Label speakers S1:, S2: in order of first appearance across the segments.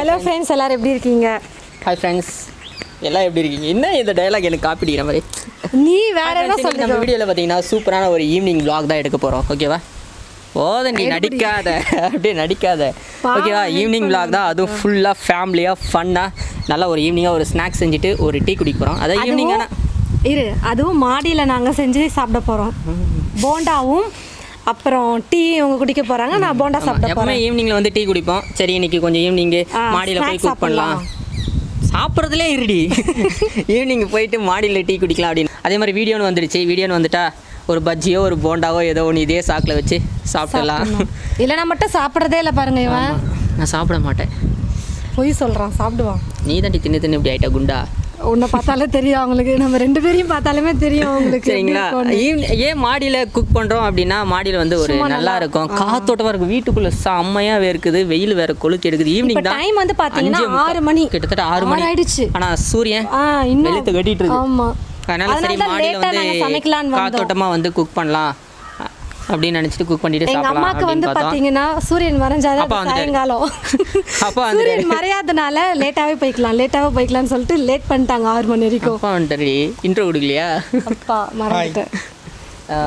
S1: Hello friends எல்லாரும் எப்படி இருக்கீங்க
S2: ஹாய் ஃப்ரெண்ட்ஸ் எல்லாம் எப்படி இருக்கீங்க என்ன இந்த டயலாக் எனக்கு காப்பி அடிக்கிற மாதிரி
S1: நீ வேற என்ன
S2: இன்னைக்கு நம்ம
S1: சொல்லுங்க
S2: வீடியோவில் பார்த்தீங்கன்னா சூப்பரான ஒரு ஈவினிங் vlog தான் எடுக்க போகிறோம் ஓகேவா போத நீ நடிக்காத அப்படியே நடிக்காத ஓகேவா ஈவினிங் vlog தான் அதுவும் ஃபுல்லாக ஃபேமிலியாக ஃபன்னாக நல்லா ஒரு ஈவினிங்காக ஒரு ஸ்நாக்ஸ் செஞ்சுட்டு ஒரு டீ குடிக்க போகிறோம் அதான் ஈவினிங்
S1: அதுவும் இரு அதுவும் மாடியில் நாங்கள் செஞ்சு சாப்பிட போகிறோம் போண்டாவும் அப்புறம் டீ இவங்க குடிக்க போகிறாங்க நான் போண்டா சாப்பிட
S2: எப்பவுமே
S1: போகிறேன்
S2: ஈவினிங்கில் வந்து டீ குடிப்போம் சரி இன்னைக்கு கொஞ்சம் ஈவினிங்கு
S1: ஆ,
S2: மாடியில் போய்
S1: snacks
S2: குக் பண்ணலாம் சாப்பிட்றதுலே இருடி ஈவினிங் போயிட்டு மாடியில் டீ குடிக்கலாம் அப்படின்னு அதே மாதிரி வீடியோன்னு வந்துடுச்சு வீடியோன்னு வந்துட்டா ஒரு பஜ்ஜியோ ஒரு போண்டாவோ ஏதோ ஒன்று இதே சாக்கில் வச்சு சாப்பிடலாம்
S1: இல்லைனா மட்டும் சாப்பிட்றதே இல்லை பாருங்க இவன்
S2: ஆமா. நான் சாப்பிட மாட்டேன்
S1: பொய் சொல்கிறான் சாப்பிடுவான்
S2: நீ தாண்டி தின்னு தின்னு இப்படி ஆயிட்டா குண்டா
S1: உன்னை பார்த்தாலே தெரியும் அவங்களுக்கு நம்ம ரெண்டு பேரையும் பார்த்தாலுமே தெரியும் அவங்களுக்கு எப்படி
S2: சரிங்களா
S1: இருக்கும்னு.
S2: ஈவ்- ஏன் மாடியில் குக் பண்ணுறோம் அப்படின்னா மாடியில் வந்து ஒரு
S1: சும்மா
S2: நல்லா
S1: நல்லா-
S2: இருக்கும் காத்தோட்டமாக இருக்கும் வீட்டுக்குள்ளே செம்மையாக வேர்க்குது வெயில் வேற கொளுத்தி எடுக்குது ஈவினிங்
S1: இப்ப
S2: தான்
S1: time வந்து பாத்தீங்கன்னா
S2: அஞ்சே முக்கால்.
S1: ஆறு மணி.
S2: கிட்டத்தட்ட ஆறு மணி
S1: ஆறு ஆயிடுச்சு.
S2: ஆனால் சூரியன்
S1: ஆ இன்னும்
S2: வெளுத்து கட்டிட்டு இருக்கு
S1: ஆமா
S2: அதனால சரி
S1: அதனால தான்
S2: மாடியில்
S1: லேட்டா நாங்க
S2: வந்து
S1: சமைக்கலாம்னு வந்தோம்
S2: காத்தோட்டமா வந்து குக் பண்ணலாம் அ- அப்படின்னு நினைச்சிட்டு குக் பண்ணிட்டு
S1: எங்க
S2: சாப்பிடலாம்
S1: அம்மாக்கு வந்து
S2: அப்படின்னு பார்த்தோம்
S1: பாத்தீங்கன்னா சூரியன் மறைஞ்சாதான்
S2: அப்பா வந்துட்டாரு.
S1: சாயங்காலம்
S2: அப்பா வந்துட்டாரு.
S1: சூரியன் மறையாதனால லேட்டாவே போய்க்கலாம் லேட்டாவே போய்க்கலாம்னு சொல்லிட்டு லேட் பண்ணிட்டாங்க ஆறு மணி வரைக்கும்
S2: அப்பா வந்துட்டாரு இன்ட்ரோ கொடுக்கலையா
S1: அப்பா மறந்துட்டேன்
S2: ஆ.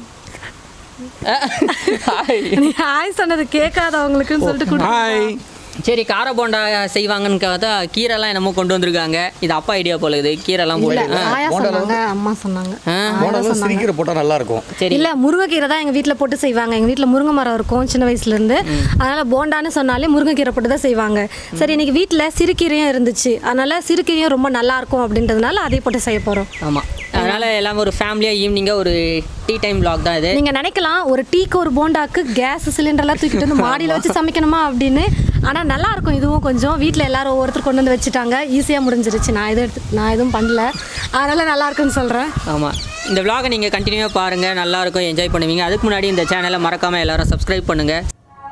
S2: ஹாய்.
S1: நீ ஹாய் சொன்னது கேட்காதவங்களுக்குன்னு சொல்லிட்டு கொடுத்து
S2: சரி கார போண்டா செய்வாங்கன்னு பார்த்தா கீரைலாம் என்னமோ கொண்டு வந்திருக்காங்க இது அப்பா ஐடியா போல இது கீரைலாம் போட்டு ஆ.
S1: ஆயா சொன்னாங்க அம்மா சொன்னாங்க
S2: ஆ.
S3: போனாலும் சிரிக்கிற போட்டால் நல்லா இருக்கும்
S2: சரி
S1: இல்ல முருங்கைக்கீரை தான் எங்க வீட்ல போட்டு செய்வாங்க எங்க வீட்ல முருங்கை மரம் இருக்கும் சின்ன வயசுல இருந்து அதனால போண்டான்னு சொன்னாலே முருங்கைக்கீரை போட்டு தான் செய்வாங்க சரி இன்னைக்கு வீட்ல சிறுகீரையும் இருந்துச்சு அதனால சிறுகீரையும் ரொம்ப நல்லா இருக்கும் அப்படின்றதுனால அதை போட்டு செய்ய போறோம்
S2: ஆமாம் அதனால எல்லாம் ஒரு ஃபேமிலியாக ஈவினிங்காக ஒரு டீ டைம் vlog தான் இது
S1: நீங்க நினைக்கலாம் ஒரு டீக்கு ஒரு போண்டாக்கு கேஸ் சிலிண்டர்லாம் தூக்கிட்டு வந்து மாடியில வச்சு சமைக்கணுமா அப்படின்னு ஆனா நல்லா இருக்கும் இதுவும் கொஞ்சம் வீட்ல எல்லாரும் ஒவ்வொருத்தர் கொண்டு வந்து வச்சுட்டாங்க ஈஸியா முடிஞ்சிருச்சு நான் எதுவும் எடுத்து நான் எதுவும் பண்ணல அதனால நல்லா இருக்குன்னு சொல்றேன்
S2: ஆமாம் இந்த vlog-அ நீங்கள் கண்டினியூவாக பாருங்கள் நல்லாயிருக்கும் என்ஜாய் பண்ணுவீங்க அதுக்கு முன்னாடி இந்த சேனலை மறக்காமல் எல்லாரும் சப்ஸ்கிரைப் பண்ணுங்கள்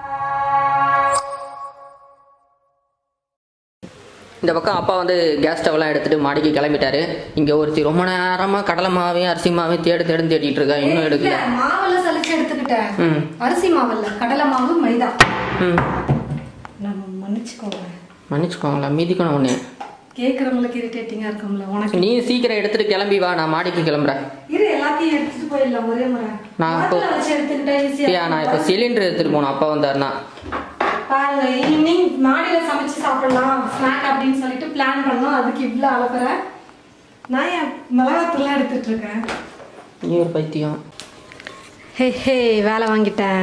S2: இந்த பக்கம் அப்பா வந்து கேஸ் ஸ்டவ்லாம் எடுத்துகிட்டு மாடிக்கு கிளம்பிட்டாரு இங்கே ஒருத்தி ரொம்ப நேரமாக கடலை மாவையும் அரிசி மாவையும் தேடு தேடுன்னு தேடிட்டு இருக்கா இன்னும் எடுக்கல
S1: மாவல்ல சலிச்சு எடுத்துக்கிட்டேன்
S2: ம்
S1: அரிசி மாவல்ல கடலை மாவு மைதா
S2: ம்
S1: நம்ம மன்னிச்சுக்கோங்க
S2: மன்னிச்சுக்கோங்களா மீதிக்கணும் ஒன்று
S1: கேட்குறவங்களுக்கு இரிட்டேட்டிங்காக இருக்கும்ல உனக்கு
S2: நீ சீக்கிரம் எடுத்துகிட்டு கிளம்பி வா நான் மாடிக்கு கிளம்புறேன்
S1: இரு எல்லாத்தையும் எடுத்துட்டு போயிடலாம் ஒரே முறை
S2: நான் இப்போ-
S1: மாட்டுல வச்சு எடுத்துக்கிட்டா
S2: பிரியா
S1: ஈஸியாக
S2: நான் இப்போ சிலிண்டர் எடுத்துகிட்டு போகணும் அப்பா வந்தாருன்னா
S1: பாருங்க ஈவினிங் மாடியில சமைச்சு சாப்பிடலாம் ஸ்நாக் அப்படின்னு சொல்லிட்டு பிளான் பண்ணோம் அதுக்கு இவ்வளோ அழகுற நான் என் மிளகாத்தூள்லாம் எடுத்துட்டு இருக்கேன்
S2: நீ ஒரு பைத்தியம்
S1: ஹே ஹே வேலை வாங்கிட்டேன்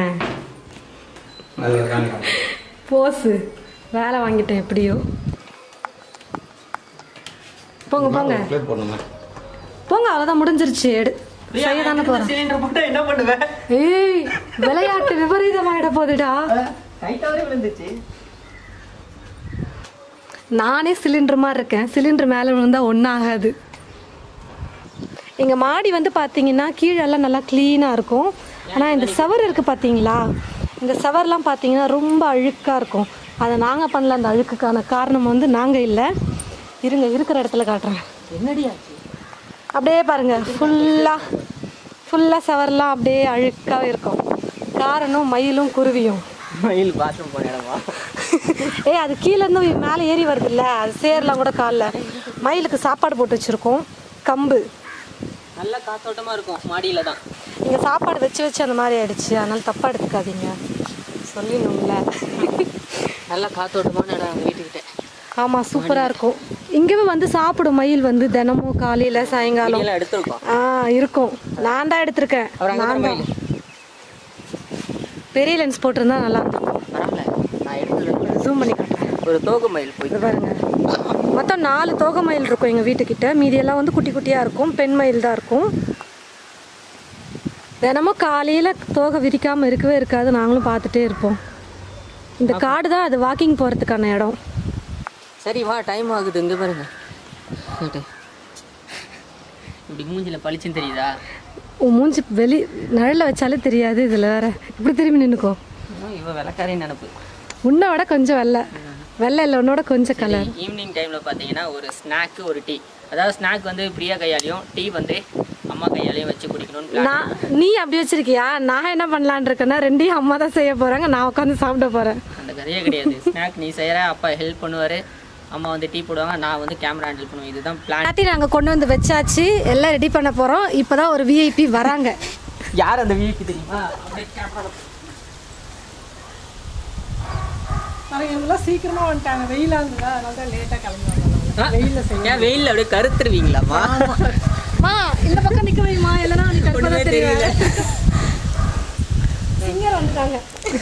S1: போஸு வேலை வாங்கிட்டேன் எப்படியோ போங்க போங்க
S3: பிளேட் போடணுமே
S1: போங்க அவ்வளோதான் முடிஞ்சிருச்சு எடு செய்ய தானே போகிறேன்
S2: சிலிண்டர் போட்டால் என்ன பண்ணுவேன்
S1: ஏய் விளையாட்டு விபரீதமாயிட போகுதுடா
S2: கைத்தவரே விழுந்துச்சு
S1: நானே சிலிண்டர் மாதிரி இருக்கேன் சிலிண்டர் மேலே விழுந்தா ஒன்றாகாது எங்கள் மாடி வந்து பார்த்தீங்கன்னா கீழெல்லாம் நல்லா க்ளீனாக இருக்கும் ஆனால் இந்த செவர் இருக்குது பார்த்தீங்களா இந்த செவர்லாம் பார்த்தீங்கன்னா ரொம்ப அழுக்காக இருக்கும் அதை நாங்கள் பண்ணல அந்த அழுக்குக்கான காரணம் வந்து நாங்கள் இல்லை இருங்க இருக்கிற இடத்துல காட்டுறேன்
S2: என்னடி ஆச்சு
S1: அப்படியே பாருங்க ஃபுல்லாக ஃபுல்லாக செவர்லாம் அப்படியே அழுக்காக இருக்கும் காரணம் மயிலும் குருவியும்
S2: மயில் பாத்ரூம் போன இடமா
S1: ஏய் அது கீழேருந்து மேலே ஏறி வருதுல்ல அது சேரலாம் கூட காலில் மயிலுக்கு சாப்பாடு போட்டு வச்சுருக்கோம் கம்பு
S2: நல்ல காத்தோட்டமா இருக்கும் மாடியில தான்
S1: இங்கே சாப்பாடு வச்சு வச்சு அந்த மாதிரி ஆயிடுச்சு அதனால தப்பாக எடுத்துக்காதீங்க சொல்லிடணும்ல
S2: நல்ல காத்தோட்டமான இடம் எங்கள் வீட்டுக்கிட்ட
S1: ஆமாம் சூப்பராக இருக்கும் இங்கேவே வந்து சாப்பிடும் மயில் வந்து தினமும் காலையில் சாயங்காலம்
S2: எல்லாம் எடுத்துருக்கோம்
S1: ஆ இருக்கும் நான் தான் எடுத்திருக்கேன்
S2: அவர் அங்கே
S1: நான் தான்
S2: மயில்
S1: பெரிய லென்ஸ் போட்டிருந்தா நல்லா இருந்திருக்கும்
S2: பரவாயில்ல நான் எடுத்து
S1: ஜூம் பண்ணி காட்டுறேன்
S2: ஒரு தோகு மயில் போய்
S1: இது பாருங்க மொத்தம் நாலு தோகை மயில் இருக்கும் எங்கள் வீட்டுக்கிட்ட மீதியெல்லாம் வந்து குட்டி குட்டியாக இருக்கும் பெண் மயில் தான் இருக்கும் தினமும் காலையில் தோகை விரிக்காமல் இருக்கவே இருக்காது நாங்களும் பார்த்துட்டே இருப்போம் இந்த காடு தான் அது வாக்கிங் போகிறதுக்கான இடம்
S2: சரி வா டைம் ஆகுது இங்கே பாருங்க கேட்டு இப்படி மூஞ்சில பளிச்சுன்னு தெரியுதா
S1: உன் மூஞ்சி வெளி நிழலில் வச்சாலே தெரியாது இதில் வேற இப்படி திரும்பி நின்றுக்கோ
S2: இன்னும் இவ விளக்காரே நினப்பு
S1: உன்னை விட கொஞ்சம் வெள்ளை வெள்ளை இல்லை உன்னோட கொஞ்சம் கலர்
S2: ஈவினிங் டைமில் பார்த்தீங்கன்னா ஒரு ஸ்நாக்கு ஒரு டீ அதாவது ஸ்நாக் வந்து பிரியா கையாலையும் டீ வந்து அம்மா கையாலே வச்சு குடிக்கணும்னு plan.
S1: நான் நீ அப்படி வச்சிருக்கியா நான் என்ன பண்ணலான்னு இருக்கேன்னா ரெண்டையும் அம்மா தான் செய்ய போறாங்க நான் உட்காந்து சாப்பிட போறேன்
S2: அந்த கதையே கிடையாது ஸ்நாக் நீ செய்கிற அப்பா ஹெல்ப் பண்ணுவார் அம்மா வந்து டீ போடுவாங்க நான் வந்து கேமரா ஹேண்டில் பண்ணுவேன் இதுதான் பிளான்
S1: எல்லாத்தையும் நாங்கள் கொண்டு வந்து வச்சாச்சு எல்லாம் ரெடி பண்ண போறோம் இப்போதான் ஒரு விஐபி வராங்க
S2: யார் அந்த விஐபி தெரியுமா அப்படியே camera
S4: எல்லாம் சீக்கிரமா வந்துட்டாங்க வெயிலா இருந்ததா அதனால தான் லேட்டாக கிளம்பி வந்தாங்க
S2: ஆ, ஏன் வெயில்ல அப்படியே கருத்துருவீங்களாம்மா
S1: மா இந்த பக்கம் நிக்க வைமா இல்லைன்னா நீ கற்பனை தெரியல சிங்கர் வந்துட்டாங்க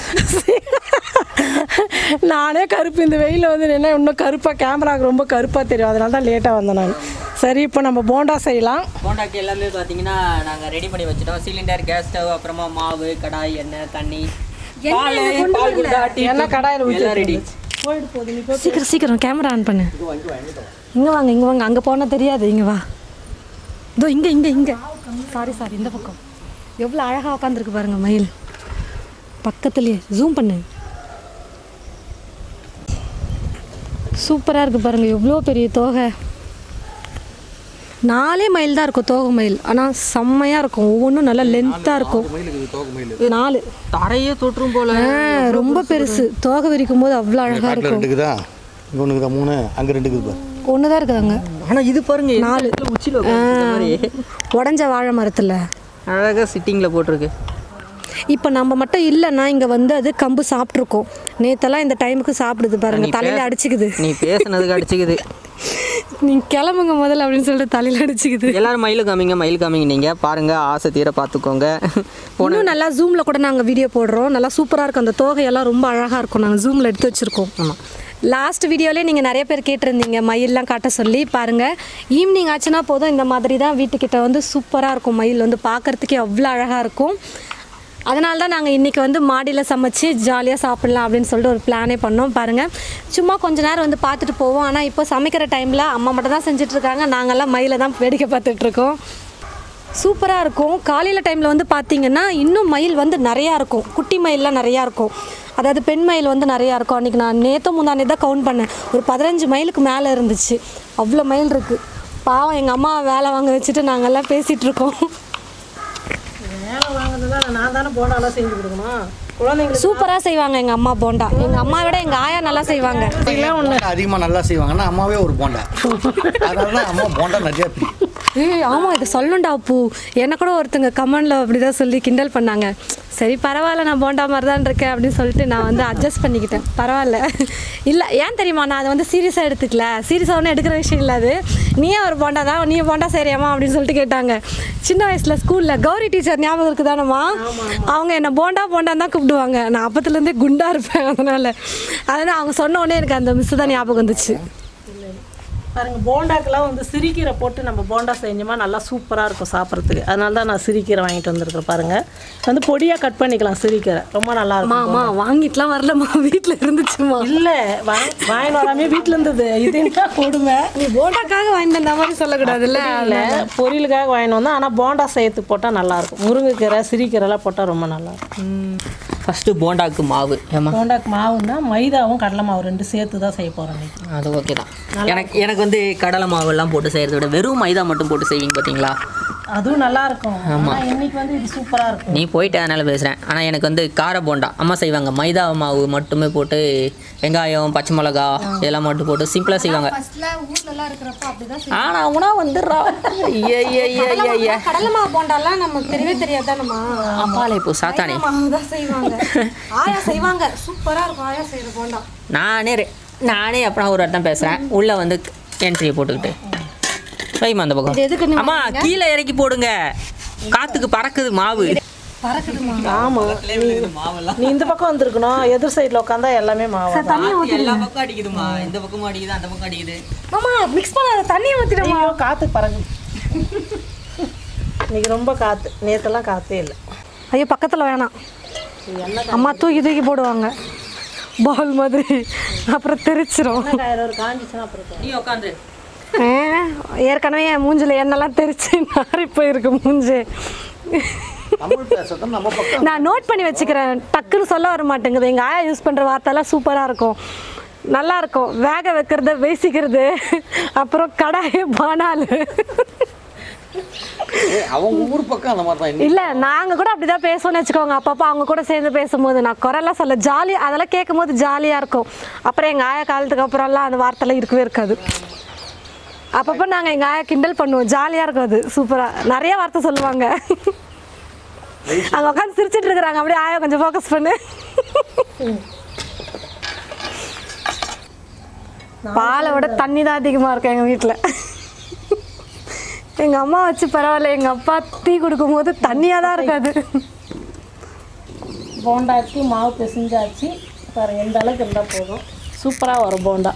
S4: நானே கருப்பு இந்த வெயிலில் வந்து என்ன இன்னும் கருப்பாக கேமராவுக்கு ரொம்ப கருப்பாக தெரியும் அதனால தான் லேட்டாக வந்தேன் நான் சரி இப்போ நம்ம போண்டா செய்யலாம்
S2: போண்டாக்கு எல்லாமே பார்த்தீங்கன்னா நாங்கள் ரெடி பண்ணி வச்சுட்டோம் சிலிண்டர் கேஸ் ஸ்டவ் அப்புறமா மாவு கடாய் எண்ணெய் தண்ணி பால் பால் குண்டா டீ
S4: எண்ணெய் கடாயில் ஊற்றி
S2: எல்லாம் ரெடி
S4: போயிட்டு போகுது நீ போ.
S1: சீக்கிரம் சீக்கிரம் கேமரா ஆன் பண்ணு இங்க வாங்க இங்க வாங்க அங்க போனா தெரியாது இங்க வா இதோ இங்க இங்க இங்க சாரி சாரி இந்த பக்கம் எவ்வளோ அழகா உட்காந்துருக்கு பாருங்க மயில் பக்கத்துலயே ஜூம் பண்ணு சூப்பரா இருக்கு பாருங்க எவ்வளோ பெரிய தோகை நாலே மயில் தான் இருக்கும் தோகை மயில் ஆனால் செம்மையாக இருக்கும் ஒவ்வொன்றும் நல்லா லென்த்தாக இருக்கும் நாலு
S2: தரையே தொற்றும் போல
S1: ஆ, ரொம்ப பெருசு தோகை விரிக்கும் போது அவ்வளோ அழகாக
S3: காட்டில்
S1: இருக்கும்
S3: ரெண்டு இருக்குதா இங்கே ஒன்று இருக்குதா மூணு அங்கே ரெண்டு இருக்குது பாரு
S1: ஒன்று தான் இருக்குதாங்க
S2: ஆனா இது பாருங்க
S1: நாலு.
S2: உச்சியில் உட்கார்ந்து மாதிரி
S1: உடஞ்ச வாழை மரத்தில்
S2: அழகா சிட்டிங்ல போட்டிருக்கு
S1: இப்போ நம்ம மட்டும் இல்லைன்னா இங்கே வந்து அது கம்பு சாப்பிட்ருக்கோம் நேத்தெல்லாம் இந்த டைமுக்கு சாப்பிடுது பாருங்க
S2: நீ
S1: தலையில்
S2: பேச-
S1: அடிச்சுக்குது
S2: நீ பேசுனதுக்கு அடிச்சுக்குது
S1: நீங்கள் கிளம்புங்க முதல்ல அப்படின்னு சொல்லிட்டு தலையில் அடிச்சுக்குது
S2: எல்லாரும் மயில் காமிங்க மயில் காமிங்க நீங்க பாருங்க ஆசை தீர பார்த்துக்கோங்க
S1: இன்னும் நல்லா ஜூமில் கூட நாங்கள் வீடியோ போடுறோம் நல்லா சூப்பராக இருக்கும் அந்த தோகையெல்லாம் ரொம்ப அழகாக இருக்கும் நாங்கள் ஜூமில் எடுத்து வச்சுருக்கோம்
S2: ஆமாம்
S1: லாஸ்ட் வீடியோலேயே நீங்கள் நிறைய பேர் கேட்டிருந்தீங்க மயில்லாம் காட்ட சொல்லி பாருங்கள் ஈவினிங் ஆச்சுன்னா போதும் இந்த மாதிரி தான் வீட்டுக்கிட்ட வந்து சூப்பராக இருக்கும் மயில் வந்து பார்க்கறதுக்கே அவ்வளோ அழகாக இருக்கும் அதனால தான் நாங்கள் இன்றைக்கி வந்து மாடியில் சமைச்சு ஜாலியாக சாப்பிட்லாம் அப்படின்னு சொல்லிட்டு ஒரு பிளானே பண்ணோம் பாருங்கள் சும்மா கொஞ்ச நேரம் வந்து பார்த்துட்டு போவோம் ஆனால் இப்போ சமைக்கிற டைமில் அம்மா மட்டும் தான் செஞ்சிட்ருக்காங்க நாங்கள்லாம் மயிலை தான் வேடிக்கை பார்த்துட்ருக்கோம் சூப்பராக இருக்கும் காலையில் டைமில் வந்து பார்த்தீங்கன்னா இன்னும் மயில் வந்து நிறையா இருக்கும் குட்டி மயில்லாம் நிறையா இருக்கும் அதாவது பெண் மயில் வந்து நிறையா இருக்கும் அன்றைக்கி நான் நேற்று முந்தானே தான் கவுண்ட் பண்ணேன் ஒரு பதினஞ்சு மைலுக்கு மேலே இருந்துச்சு அவ்வளோ மயில் இருக்குது பாவம் எங்கள் அம்மா வேலை வாங்க வச்சுட்டு நாங்கள்லாம் பேசிகிட்டு இருக்கோம்
S4: வேலை வாங்குறதுலாம் நான் தானே போண்டாலாம் செஞ்சு கொடுக்கணும் குழந்தைங்களுக்கு
S1: சூப்பராக செய்வாங்க எங்கள் அம்மா போண்டா எங்கள் அம்மா விட எங்கள் ஆயா நல்லா செய்வாங்க
S3: அதிகமாக நல்லா செய்வாங்கன்னா அம்மாவே ஒரு போண்டா அதனால தான் அம்மா போண்டா நிறையா பிடிக்கும்
S1: ஏய் ஆமாம் இது சொல்லணும்டா அப்பு என்ன கூட ஒருத்தங்க கமெண்டில் அப்படி தான் சொல்லி கிண்டல் பண்ணாங்க சரி பரவாயில்ல நான் போண்டா மாதிரி தான் இருக்கேன் அப்படின்னு சொல்லிட்டு நான் வந்து அட்ஜஸ்ட் பண்ணிக்கிட்டேன் பரவாயில்ல இல்லை ஏன் தெரியுமா நான் அதை வந்து சீரியஸாக எடுத்துக்கல சீரியஸாக ஒன்றும் எடுக்கிற விஷயம் இல்லை அது நீயே ஒரு போண்டா தான் நீ போண்டா சரியாமா அப்படின்னு சொல்லிட்டு கேட்டாங்க சின்ன வயசில் ஸ்கூலில் கௌரி டீச்சர் ஞாபகம் இருக்குதானம்மா அவங்க என்னை போண்டா போண்டா தான் கூப்பிடுவாங்க நான் அப்பத்துலேருந்தே குண்டா இருப்பேன் அதனால் அதனால் அவங்க சொன்ன உடனே எனக்கு அந்த மிஸ் தான் ஞாபகம் வந்துச்சு
S4: பாருங்க போண்டாக்கெல்லாம் வந்து சிரிக்கீரை போட்டு நம்ம போண்டா செஞ்சோமா நல்லா சூப்பராக இருக்கும் சாப்பிட்றதுக்கு அதனால தான் நான் சிரிக்கீரை வாங்கிட்டு வந்திருக்கேன் பாருங்க வந்து பொடியாக கட் பண்ணிக்கலாம் சிரிக்கீரை ரொம்ப நல்லா இருக்கும்
S1: அம்மா வாங்கிட்டுலாம் வரலம்மா வீட்டில் இருந்துச்சுமா
S4: இல்லை வாங்கிட்டு வராமே வீட்டில் இருந்தது இது என்ன கொடுமை
S1: நீ போண்டாக்காக வாங்கிட்டு வந்த மாதிரி சொல்லக்கூடாதுல்ல
S4: இல்லை பொரியலுக்காக வாங்கிட்டு வந்தோம் ஆனால் போண்டா செய்யறதுக்கு போட்டால் நல்லாயிருக்கும் முருங்கைக்கீரை சிரிக்கீரைலாம் போட்டால் ரொம்ப நல்லாயிருக்கும்
S2: ஃபர்ஸ்ட் போண்டாக்கு மாவு ஏமா
S4: போண்டாக்கு மாவுன்னா மைதாவும் கடலை மாவு ரெண்டு சேர்த்து தான் செய்ய போகிறோம் இன்னைக்கு
S2: அது ஓகே தான் எனக்கு எனக்கு வந்து கடலை மாவெல்லாம் போட்டு செய்கிறத விட வெறும் மைதா மட்டும் போட்டு செய்வீங்க பார்த்தீங்களா
S4: அதுவும் நல்லா இருக்கும் ஆனால் இன்னைக்கு வந்து இது சூப்பராக இருக்கும்
S2: நீ போயிட்டு அதனால் பேசுகிறேன் ஆனால் எனக்கு வந்து கார போண்டா அம்மா செய்வாங்க மைதா மாவு மட்டுமே போட்டு வெங்காயம் பச்சை மிளகா இதெல்லாம் மட்டும் போட்டு சிம்பிளாக செய்வாங்க
S1: ஊர்லலாம் இருக்கிறப்ப அப்படிதான்
S2: ஆனால் உனா வந்துடுறா ஐயா ஐயா ஐயா ஐயா
S1: கடலை மாவு போண்டாலாம் நமக்கு தெரியவே தெரியாதானம்மா
S2: அப்பாலே இப்போ சாத்தானே
S1: மாவு தான் செய்வாங்க ஆயா செய்வாங்க சூப்பரா இருக்கும் ஆயா செய்யற போண்டா
S2: நானே ரெ- நானே அப்புறம் ஒரு இடத்தான் பேசுகிறேன் உள்ளே வந்து என்ட்ரியை போட்டுக்கிட்டு வைமா அந்த பக்கம்
S1: இது எதுக்கு நீ
S2: அம்மா கீழே இறக்கி போடுங்க காத்துக்கு பறக்குது மாவு
S1: பறக்குதுமா
S4: ஆமாம்
S2: மாவெல்லாம்
S4: நீ இந்த பக்கம் வந்திருக்கணும் எதிர் சைடில் உட்காந்தா எல்லாமே மாவு
S2: எல்லா பக்கம் அடிக்குதுமா இந்த பக்கமும் அடிக்குது அந்த பக்கம் அடிக்குது
S1: மாமா மிக்ஸ் பண்ணாத தண்ணியை ஊத்திடுமா
S4: ஐயோ காற்று பறகு இன்னைக்கு ரொம்ப காற்று நேற்றெல்லாம் காற்றே இல்லை
S1: ஐயோ பக்கத்துல வேணாம் அம்மா தூக்கி தூக்கி போடுவாங்க பால் மாதிரி அப்புறம் தெரிச்சிரும்
S4: காயிரம் ஒரு காஞ்சிச்சுன்னா அப்புறம்
S2: நீ உட்காந்து
S1: ஆ, ஏற்கனவே என் மூஞ்சில எண்ணெல்லாம் தெரிச்சு நாரி போயிருக்கு மூஞ்சு
S3: தமிழ் பேசுறது நம்ம பக்கம்
S1: நான் நோட் பண்ணி வச்சுக்கிறேன் டக்குன்னு சொல்ல வர மாட்டேங்குது எங்கள் ஆயா யூஸ் பண்ணுற வார்த்தைலாம் சூப்பராக இருக்கும் நல்லா இருக்கும் வேக வைக்கிறது வேசிக்கிறது அப்புறம் கடாய பானாலு
S3: அவங்க ஊர் பக்கம் அந்த மாதிரி தான்
S1: இல்ல நாங்க கூட அப்படிதான் பேசுவோம்னு வச்சுக்கோங்க அப்பப்போ அவங்க கூட சேர்ந்து பேசும்போது நான் குரல்லாம் சொல்ல ஜாலி அதெல்லாம் கேட்கும் போது ஜாலியா இருக்கும் அப்புறம் எங்க ஆயா காலத்துக்கு அப்புறம்லாம் அந்த வார்த்தைலாம் இருக்கவே இருக்காது அப்பப்போ நாங்க எங்க ஆயா கிண்டல் பண்ணுவோம் ஜாலியா இருக்கும் அது சூப்பரா நிறைய வார்த்தை சொல்லுவாங்க அங்க உட்காந்து சிரிச்சிட்டு இருக்கிறாங்க அப்படியே ஆயா கொஞ்சம் ஃபோக்கஸ் பண்ணு பாலை விட தண்ணி தான் அதிகமா இருக்கும் எங்க வீட்டுல எங்க அம்மா வச்சு பரவாயில்ல எங்க அப்பா டீ கொடுக்கும்போது தண்ணியா தான் இருக்காது
S4: போண்டாக்கு மாவு பிசைஞ்சாச்சு பாருங்க எந்த அளவுக்கு இருந்தால் போதும் சூப்பராக வரும் போண்டா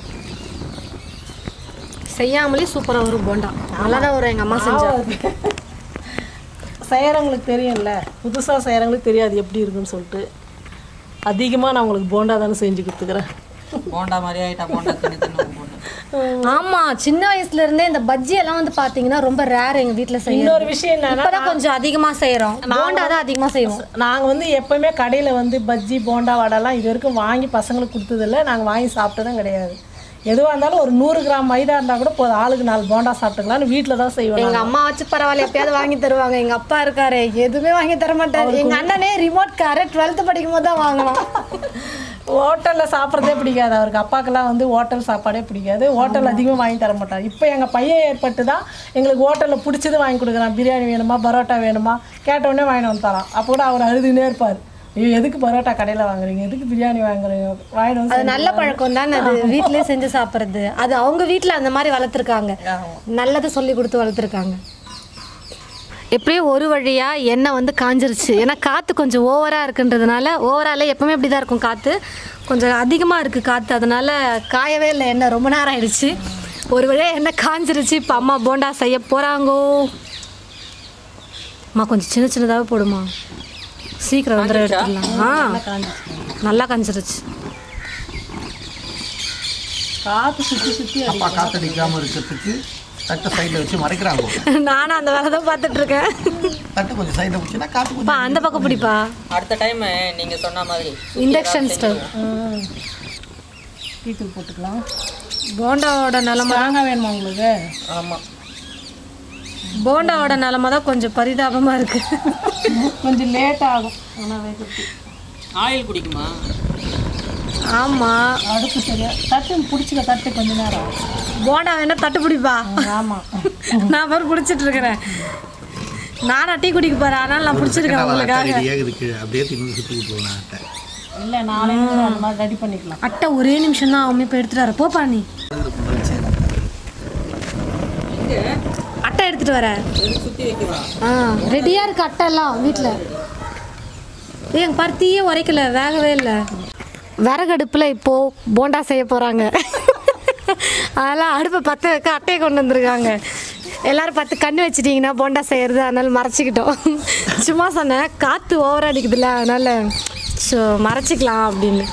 S1: செய்யாமலே சூப்பரா வரும் போண்டா நல்லா தான் வரும் எங்க அம்மா செஞ்சா
S4: செய்கிறவங்களுக்கு தெரியும்ல புதுசாக செய்கிறவங்களுக்கு தெரியாது எப்படி இருக்குன்னு சொல்லிட்டு அதிகமாக நான் உங்களுக்கு போண்டா தானே செஞ்சு கொடுத்துக்கிறேன்
S2: போண்டா மாதிரி ஆயிட்டா போண்டா தின்னு தின்னு போண்டா
S1: ஆமா சின்ன வயசுல இருந்தே இந்த பஜ்ஜி எல்லாம் வந்து பாத்தீங்கன்னா ரொம்ப ரேர் எங்க வீட்ல செய்யறது
S4: இன்னொரு விஷயம் என்னன்னா
S1: இப்பதான் கொஞ்சம் அதிகமா செய்யறோம் போண்டா தான் அதிகமா செய்வோம்
S4: நாங்கள் வந்து எப்போவுமே கடையில் வந்து பஜ்ஜி போண்டா வடைலாம் இது வரைக்கும் வாங்கி பசங்களுக்கு கொடுத்ததில்ல நாங்கள் வாங்கி சாப்பிட்டதும் கிடையாது எதுவாக இருந்தாலும் ஒரு நூறு கிராம் மைதா இருந்தால் கூட போதும் ஆளுக்கு நாலு போண்டா சாப்பிட்டுக்கலாம்னு வீட்டில் தான் செய்வோம்
S1: எங்க அம்மா வச்சு பரவாயில்ல எப்பயாவது வாங்கி தருவாங்க எங்க அப்பா இருக்காரு எதுவுமே வாங்கி தர மாட்டாரு எங்க அண்ணனே ரிமோட் காரை டுவெல்த் படிக்கும் போது தான் வாங்கணும்
S4: ஹோட்டலில் சாப்பிட்றதே பிடிக்காது அவருக்கு அப்பாக்கெல்லாம் வந்து ஹோட்டல் சாப்பாடே பிடிக்காது ஹோட்டல் அதிகமாக வாங்கி தர மாட்டார் இப்போ எங்கள் பையன் ஏற்பட்டு தான் எங்களுக்கு ஹோட்டலில் பிடிச்சது வாங்கி கொடுக்குறான் பிரியாணி வேணுமா பரோட்டா வேணுமா கேட்டவுடனே வாங்கி வந்து தரான் அப்போ கூட அவர் அழுதுனே இருப்பார் ஐயோ எதுக்கு பரோட்டா கடையில் வாங்குறீங்க எதுக்கு பிரியாணி வாங்குறீங்க வாங்கிட்டு வந்து
S1: அது நல்ல பழக்கம் தானே அது வீட்லயே செஞ்சு சாப்பிடுறது அது அவங்க வீட்ல அந்த மாதிரி வளர்த்துருக்காங்க நல்லதை சொல்லி கொடுத்து வளர்த்துருக்காங்க எப்படியோ ஒரு வழியா எண்ணெய் வந்து காஞ்சிருச்சு ஏன்னா காற்று கொஞ்சம் ஓவராக இருக்குன்றதுனால ஓவரால எப்பவுமே இப்படி தான் இருக்கும் காற்று கொஞ்சம் அதிகமாக இருக்குது காற்று அதனால காயவே இல்லை எண்ணெய் ரொம்ப நேரம் ஆயிடுச்சு ஒரு வழியாக எண்ணெய் காஞ்சிருச்சு இப்போ அம்மா போண்டா செய்ய போகிறாங்கோ அம்மா கொஞ்சம் சின்ன சின்னதாகவே போடுமா சீக்கிரம் வந்துட எடுத்துடலாம் ஆ நல்லா காஞ்சிருச்சு
S4: காற்று சுற்றி சுற்றி
S3: அப்பா காத்தடிக்காமல் இருக்கிறதுக்கு தட்டை சைடில் வச்சு மறைக்கிறாங்க
S1: நானும் அந்த வேலை தான் பார்த்துட்டு இருக்கேன்
S3: தட்டு கொஞ்சம் சைடில் வச்சுன்னா காற்று
S1: பா
S3: கொஞ்சம்
S1: அந்த பக்கம் பிடிப்பா
S2: அடுத்த டைம் நீங்க சொன்ன மாதிரி
S1: இண்டக்ஷன் ஸ்டவ்
S4: டீத்தூள் போட்டுக்கலாம்
S1: போண்டாவோட நிலமை
S4: ஸ்ட்ராங்காக வேணுமா உங்களுக்கு
S2: ஆமா
S1: போண்டாவோட நிலமை தான் கொஞ்சம் பரிதாபமாக இருக்கு
S4: கொஞ்சம் லேட் ஆகும் ஆனால் வைக்கிறது
S2: ஆயில் குடிக்குமா
S1: ஆமாம்
S4: அடுப்பு சரியா தட்டு பிடிச்சிக்க தட்டு கொஞ்ச நேரம்
S1: போண்டா வேணா தட்டு பிடிப்பா
S4: ஆமாம்
S1: நான் பாரு பிடிச்சிட்டு இருக்கிறேன் நானா டீ குடிக்க போறேன் அதனால நான் பிடிச்சிருக்கேன் உங்களுக்காக
S3: ஏகுது கீழே அப்படியே தின்னு சுற்றி விட்டுருவேன் அட்டை
S4: இல்லை நாளைக்கு கூட அந்த மாதிரி ரெடி பண்ணிக்கலாம்
S1: அட்டை ஒரே நிமிஷம் தான் அவன் போய் எடுத்துட்டு வர போப்பா நீ அட்டை எடுத்துட்டு வர
S2: சுத்தி வைக்கவா
S1: ஆ ரெடியாக இருக்கு அட்டை எல்லாம் வீட்டில் ஏன் பருத்தியே உரைக்கல வேகவே இல்லை விறகடுப்பில் இப்போது போண்டா செய்ய போகிறாங்க அதெல்லாம் அடுப்பை பற்ற வைக்க அட்டையை கொண்டு வந்திருக்காங்க எல்லாரும் பத்து கண்ணு வச்சிட்டிங்கன்னா போண்டா செய்கிறது அதனால மறைச்சிக்கிட்டோம் சும்மா சொன்னேன் காற்று ஓவராக அடிக்குதுல்ல அதனால ஸோ மறைச்சிக்கலாம் அப்படின்னு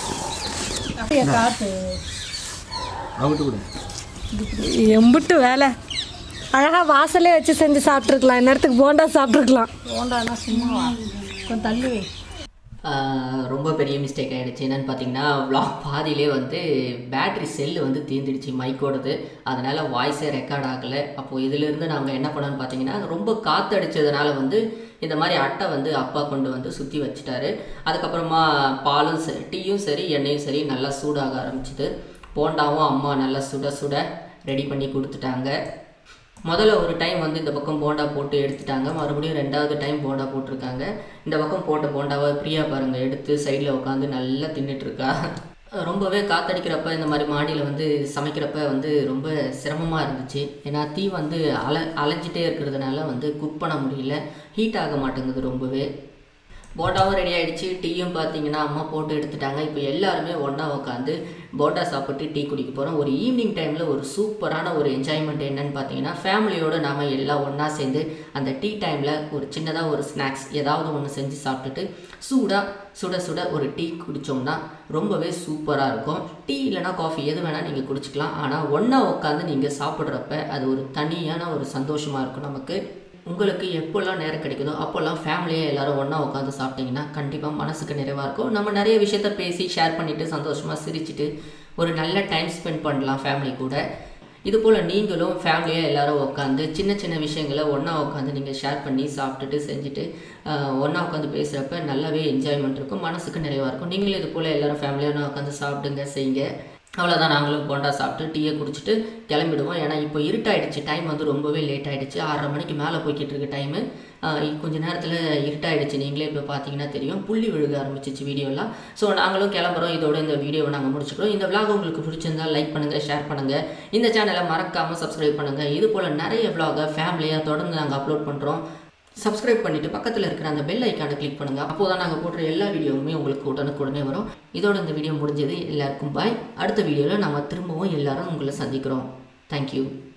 S4: காற்று
S3: அவுட்டு கூட
S1: எம்புட்டு வேலை அழகாக வாசலே வச்சு செஞ்சு சாப்பிட்ருக்கலாம் இந்நேரத்துக்கு போண்டா சாப்பிட்ருக்கலாம்
S4: போண்டானா சும்மா கொஞ்சம் தள்ளி வை
S2: ஆஹ் ரொம்ப பெரிய மிஸ்டேக் ஆகிடுச்சு என்னன்னு பார்த்தீங்கன்னா vlog பாதியிலே வந்து பேட்ரி செல்லு வந்து தீர்ந்துடுச்சு மைக்கோடது அதனால் வாய்ஸே ரெக்கார்ட் ஆகலை அப்போது இதிலிருந்து நாங்கள் என்ன பண்ணோன்னு பார்த்தீங்கன்னா ரொம்ப காற்று அடித்ததுனால வந்து இந்த மாதிரி அட்டை வந்து அப்பா கொண்டு வந்து சுற்றி வச்சுட்டாரு அதுக்கப்புறமா பாலும் சரி டீயும் சரி எண்ணெயும் சரி நல்லா சூடாக ஆரம்பிச்சுது போண்டாவும் அம்மா நல்லா சுட சுட ரெடி பண்ணி கொடுத்துட்டாங்க முதல்ல ஒரு டைம் வந்து இந்த பக்கம் போண்டா போட்டு எடுத்துட்டாங்க மறுபடியும் ரெண்டாவது டைம் போண்டா போட்டிருக்காங்க இந்த பக்கம் போட்ட போண்டாவை பிரியா பாருங்க எடுத்து சைடில் உட்காந்து நல்லா தின்னுட்டு இருக்கா ரொம்பவே காத்தடிக்கிறப்ப இந்த மாதிரி மாடியில் வந்து சமைக்கிறப்ப வந்து ரொம்ப சிரமமாக இருந்துச்சு ஏன்னா தீ வந்து அல அலைஞ்சிட்டே இருக்கிறதுனால வந்து குக் பண்ண முடியல ஹீட் ஆக மாட்டேங்குது ரொம்பவே போண்டாவும் ரெடி ஆயிடுச்சு டீயும் பார்த்தீங்கன்னா அம்மா போட்டு எடுத்துட்டாங்க இப்போ எல்லாருமே ஒன்றா உட்காந்து போண்டா சாப்பிட்டு டீ குடிக்க போகிறோம் ஒரு ஈவினிங் டைமில் ஒரு சூப்பரான ஒரு என்ஜாய்மெண்ட் என்னன்னு பார்த்தீங்கன்னா ஃபேமிலியோடு நாம் எல்லாம் ஒன்றா சேர்ந்து அந்த டீ டைமில் ஒரு சின்னதாக ஒரு ஸ்நாக்ஸ் ஏதாவது ஒன்று செஞ்சு சாப்பிட்டுட்டு சூடாக சுட சுட ஒரு டீ குடித்தோம்னா ரொம்பவே சூப்பராக இருக்கும் டீ இல்லைனா காஃபி எது வேணால் நீங்கள் குடிச்சிக்கலாம் ஆனால் ஒன்றா உட்காந்து நீங்கள் சாப்பிட்றப்ப அது ஒரு தனியான ஒரு சந்தோஷமாக இருக்கும் நமக்கு உங்களுக்கு எப்போல்லாம் நேரம் கிடைக்குதோ அப்போல்லாம் ஃபேமிலியாக எல்லாரும் ஒன்றா உட்காந்து சாப்பிட்டீங்கன்னா கண்டிப்பாக மனசுக்கு நிறைவாக இருக்கும் நம்ம நிறைய விஷயத்த பேசி ஷேர் பண்ணிவிட்டு சந்தோஷமாக சிரிச்சிட்டு ஒரு நல்ல டைம் ஸ்பெண்ட் பண்ணலாம் ஃபேமிலி கூட இது போல் நீங்களும் ஃபேமிலியாக எல்லாரும் உட்காந்து சின்ன சின்ன விஷயங்களை ஒன்றா உட்காந்து நீங்கள் ஷேர் பண்ணி சாப்பிட்டுட்டு செஞ்சுட்டு ஒன்றா உட்காந்து பேசுகிறப்ப நல்லாவே என்ஜாய்மெண்ட் இருக்கும் மனசுக்கு நிறைவாக இருக்கும் நீங்களும் இது போல் எல்லாரும் ஃபேமிலியாக உட்காந்து சாப்பிடுங்க செய்யுங்க அவ்வளோதான் நாங்களும் போண்டா சாப்பிட்டு டீயை குடிச்சிட்டு கிளம்பிடுவோம் ஏன்னா இப்போ இருட்டாயிடுச்சு டைம் வந்து ரொம்பவே லேட் ஆயிடுச்சு ஆறரை மணிக்கு மேலே போய்கிட்டு இருக்கு டைமு கொஞ்ச நேரத்தில் இருட்டாயிடுச்சு நீங்களே இப்போ பார்த்தீங்கன்னா தெரியும் புள்ளி விழுக ஆரம்பிச்சிச்சு வீடியோலாம் ஸோ நாங்களும் கிளம்புறோம் இதோட இந்த வீடியோவை நாங்கள் முடிச்சுக்கிறோம் இந்த vlog உங்களுக்கு பிடிச்சிருந்தா லைக் பண்ணுங்கள் ஷேர் பண்ணுங்கள் இந்த சேனலை மறக்காமல் சப்ஸ்கிரைப் பண்ணுங்கள் இது போல் நிறைய vlog-அ ஃபேமிலியாக தொடர்ந்து நாங்கள் அப்லோட் பண்ணுறோம் சப்ஸ்கிரைப் பண்ணிவிட்டு பக்கத்தில் இருக்கிற அந்த பெல் ஐக்கானை கிளிக் பண்ணுங்கள் அப்போ தான் நாங்கள் போடுற எல்லா வீடியோவுமே உங்களுக்கு உடனுக்குடனே வரும் இதோட இந்த வீடியோ முடிஞ்சது எல்லாருக்கும் பாய் அடுத்த வீடியோவில் நம்ம திரும்பவும் எல்லாரும் உங்களை சந்திக்கிறோம் தேங்க்யூ